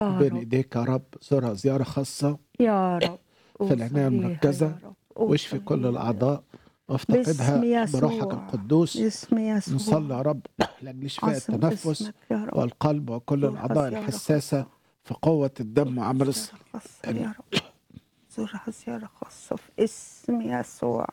بين رب ايديك يا رب زورها زياره خاصه يا رب في العنايه أوصل ليها المركزه يا رب واشفي أوصل كل ليها يا الاعضاء رب. وافتقدها باسم بروحك يسوع القدوس باسم يسوع نصلي يا رب لاجل شفاء عظم التنفس اسمك يا رب والقلب وكل زورها الاعضاء زيارة الحساسه في قوه الدم وعمل الص- زيارة خاصة يا رب زورها زيارة خاصة في اسم يسوع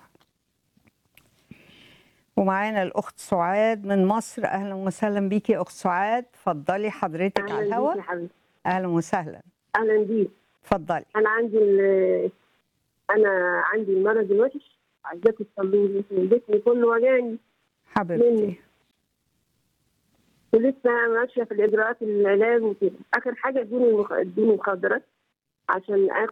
ومعانا الأخت سعاد من مصر أهلا وسهلا بيكي يا أخت سعاد اتفضلي حضرتك على اهلا بيك الهواء يا حبيبي أهلا وسهلا اهلا بيك اتفضلي انا عندي ال- انا عندي المرض الوحش عايزاكم تصلوا لي جسمي كله وجعني حبيبتي ولسه ماشيه في الاجراءات العلاج وكده اخر حاجه ادوني المخ... ادوني مخدرات عشان اخد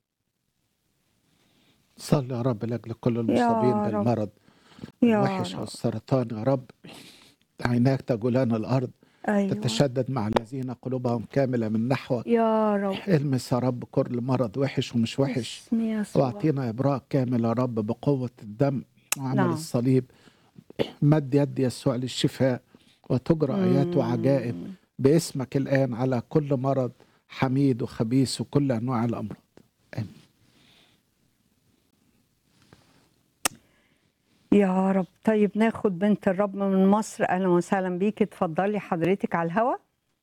صلي يا رب لاجل كل المصابين رب. بالمرض يا الوحش رب والسرطان يا رب عيناك تجولان الارض أيوة تتشدد مع الذين قلوبهم كامله من نحوك يا رب المس يا رب كل مرض وحش ومش وحش باسم يسوع واعطينا ابراء كامل يا رب بقوه الدم وعمل نعم. الصليب مد يد يسوع للشفاء وتجرى ايات وعجائب مم. باسمك الان على كل مرض حميد وخبيث وكل انواع الامراض امين يا رب طيب ناخد بنت الرب من مصر اهلا وسهلا بيكي اتفضلي حضرتك على الهوا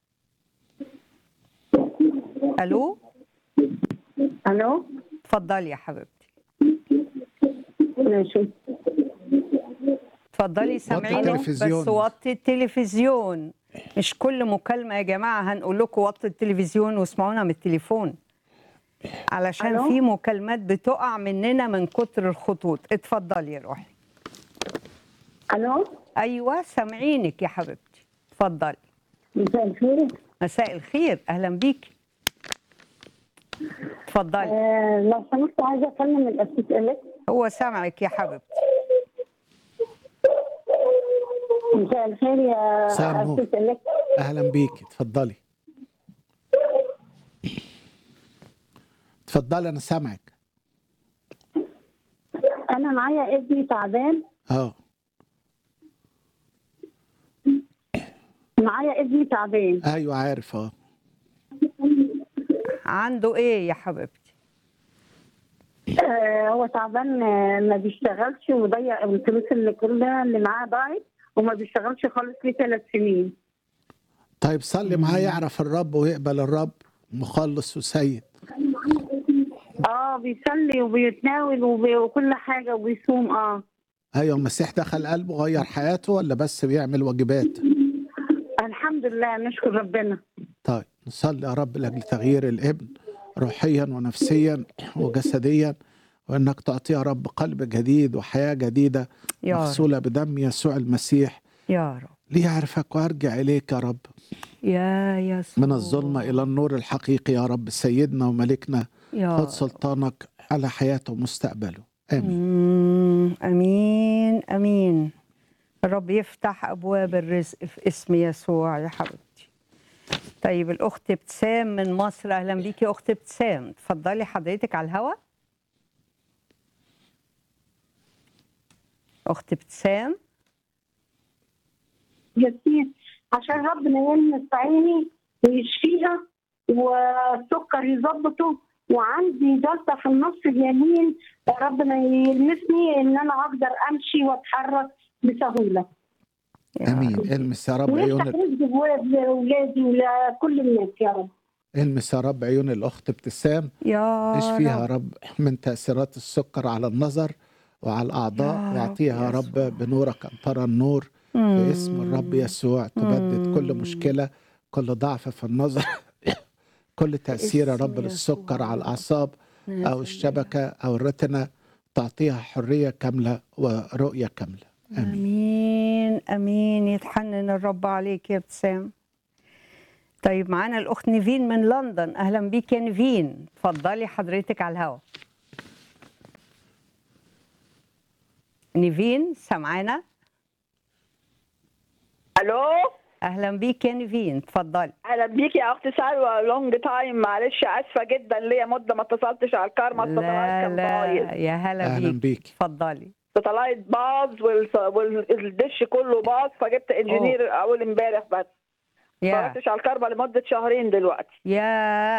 الو الو اتفضلي يا حبيبتي ماشي اتفضلي سامعينك التلفزيون. بس وطي التلفزيون مش كل مكالمة يا جماعة هنقول لكم وطي التلفزيون واسمعونا من التليفون علشان ألو؟ في مكالمات بتقع مننا من كتر الخطوط اتفضلي يا روحي الو ايوه سامعينك يا حبيبتي اتفضلي مساء الخير مساء الخير اهلا بيكي اتفضلي آه لو سمحت عايزه اكلم الاسيس اليكس هو سامعك يا حبيبتي مساء الخير يا مساء النور. اسيس اليكس اهلا بيكي اتفضلي اتفضلي انا سامعك انا معايا ابني تعبان اه معايا ابني تعبان ايوه عارف اه عنده ايه يا حبيبتي آه هو تعبان آه، ما بيشتغلش وضيع الفلوس اللي كلها اللي معاه ضاعت وما بيشتغلش خالص ليه ثلاث سنين طيب صلي معاه يعرف الرب ويقبل الرب مخلص وسيد اه بيصلي وبيتناول وبي- وكل حاجه وبيصوم اه ايوه المسيح دخل قلبه غير حياته ولا بس بيعمل واجبات الحمد لله نشكر ربنا طيب نصلي يا رب لاجل تغيير الابن روحيا ونفسيا وجسديا وانك تعطيه يا رب قلب جديد وحياه جديده يا رب مغسوله بدم يسوع المسيح يا رب ليعرفك وارجع اليك يا رب يا يسوع من الظلمه الى النور الحقيقي يا رب سيدنا وملكنا يا خد سلطانك على حياته ومستقبله امين مم، امين امين الرب يفتح ابواب الرزق في اسم يسوع يا حبيبتي طيب الاخت ابتسام من مصر اهلا بيكي يا اخت ابتسام اتفضلي حضرتك على الهوا اخت ابتسام يسير عشان ربنا يلمس عيني ويشفيها والسكر يظبطه وعندي جلطه في النص اليمين ربنا يلمسني ان انا اقدر امشي واتحرك بسهوله يا امين رب. المس يا رب ويفتح عيون رزق ابواب لاولادي ولكل الناس يا رب المس يا رب عيون الاخت ابتسام يا اشفيها يا رب رب من تاثيرات السكر على النظر وعلى الاعضاء يا رب واعطيها يا رب يسوع. بنورك ان ترى النور باسم الرب يسوع تبدد كل مم. مشكله كل ضعف في النظر كل تاثير يا باسم رب للسكر يسوع. على الاعصاب نازل او الشبكه او الرتنه تعطيها حريه كامله ورؤيه كامله امين امين امين يتحنن الرب عليك يا ابتسام طيب معانا الاخت نيفين من لندن اهلا بيك يا نيفين اتفضلي حضرتك على الهوا نيفين سامعانا الو اهلا بيك يا نيفين اتفضلي اهلا بيكي يا اختي سلوى لونج تايم معلش اسفه جدا ليا مده ما اتصلتش على الكارما لا الساتلايت كان بايظ لا يا هلا اهلا بيك بيك اتفضلي الساتلايت باظ والس- والدش كله باظ فجبت انجينير اول امبارح بس ما يا اتفرجتش على الكارما لمده شهرين دلوقتي يا